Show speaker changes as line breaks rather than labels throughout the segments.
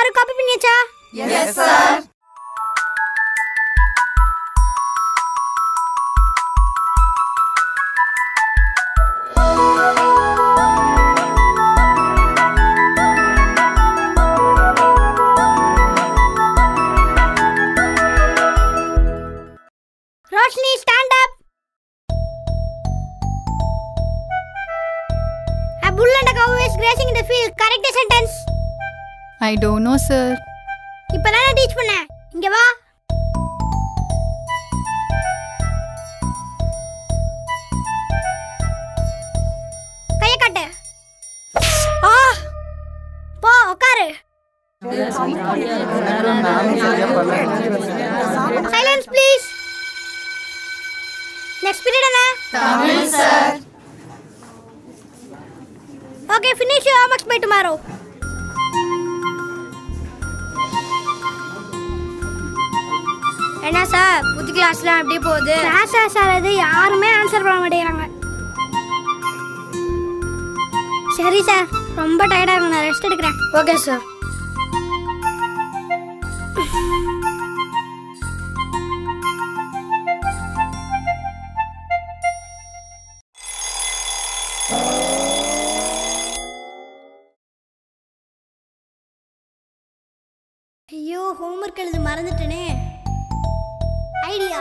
எல்லாரும் காப்பி பண்ணியாச்சா
yes sir
Roshini stand up A bull and a cow is grazing in the field. Correct the sentence.
I don't know sir
இப்பதானே teach பண்ணேன் இங்க வா கைய காட்டு ஆ போ உட்காரு சைலன்ஸ் ப்ளீஸ் நெக்ஸ்ட் பீரியட் என்ன
Tamil sir
okay finish your homework by tomorrow என்ன சார் புது கிளாஸ்லாம் எப்படி போகுது கிளாஸ் சார் அது யாருமே ஆன்சர் பண்ண மாட்டேங்கிறாங்க சரி சார் ரொம்ப டயர்டாக இருக்கு நான் ரெஸ்ட் எடுக்கிறேன் ஓகே சார் ஐயோ ஹோம்ஒர்க் எழுத மறந்துட்டேனே ஐடியா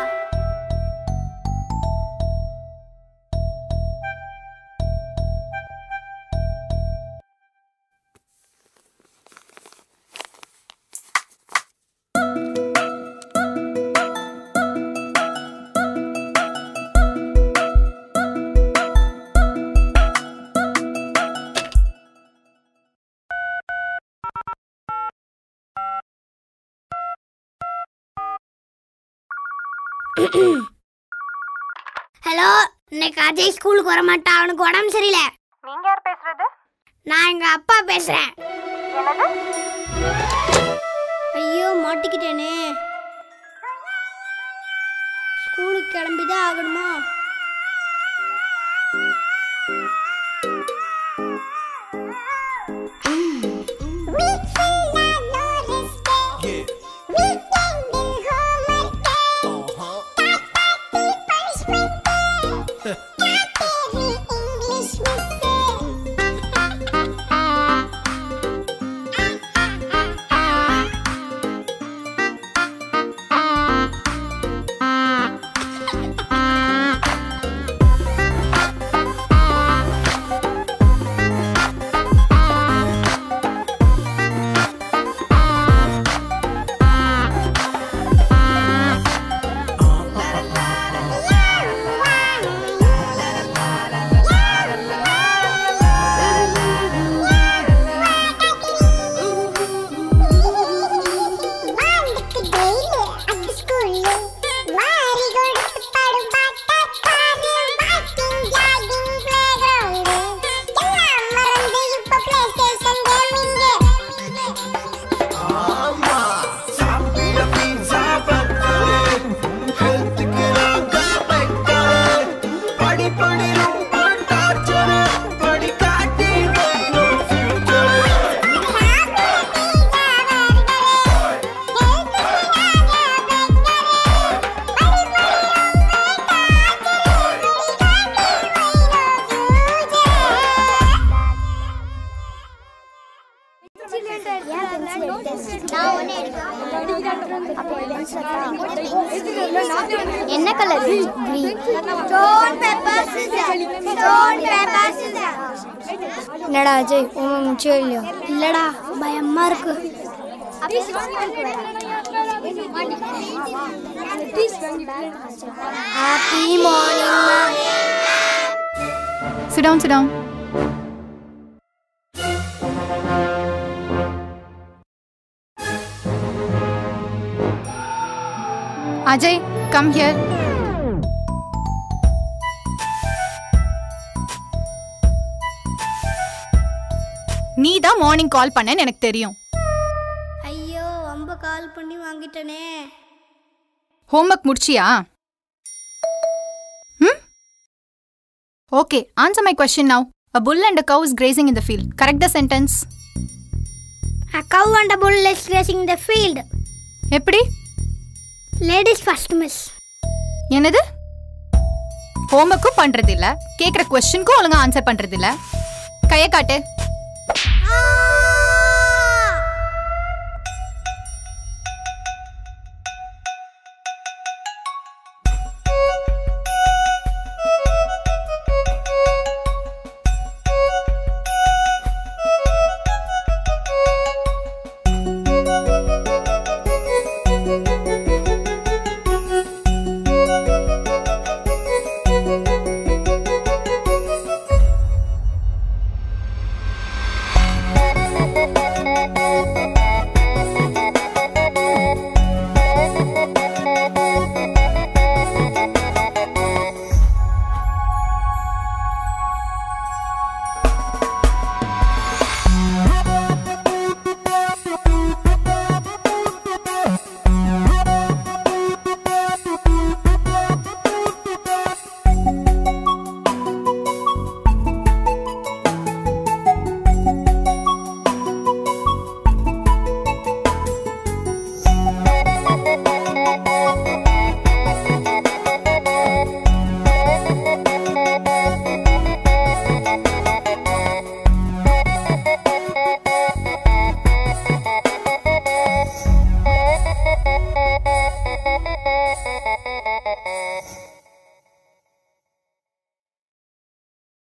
ஹலோ இன்னைக்கு அஜய் ஸ்கூலுக்கு வர மாட்டான் அவனுக்கு உடம்பு சரியில்லை
நீங்க யார் பேசுறது
நான் எங்க அப்பா பேசுறேன்
என்னது
ஐயோ மாட்டிக்கிட்டேனே ஸ்கூலுக்கு கிளம்பிதான் ஆகணுமா என்ன colour stone paper scissor stone paper scissor என்னடா அஜய் உங்க முச்சியோ இல்லையோ இல்லடா பயமா இருக்கு happy morning
Sit down, sit down. Ajay, come here. நீ தான் மார்னிங் கால் பண்ணேன்னு எனக்கு தெரியும்
ஐயோ ரொம்ப கால் பண்ணி வாங்கிட்டனே
ஹோம்ஒர்க் முடிச்சியா ம் okay answer my question now a bull and a cow is grazing in the field correct the sentence
A cow and a bull is racing in the field.
எப்படி
Ladies first, miss.
என்னது ஹோம்ஒர்க்கும் பண்றது இல்ல கேக்குற கொஸ்டினுக்கும் ஒழுங்கா answer பண்றது இல்ல கைய காட்டு
Ah!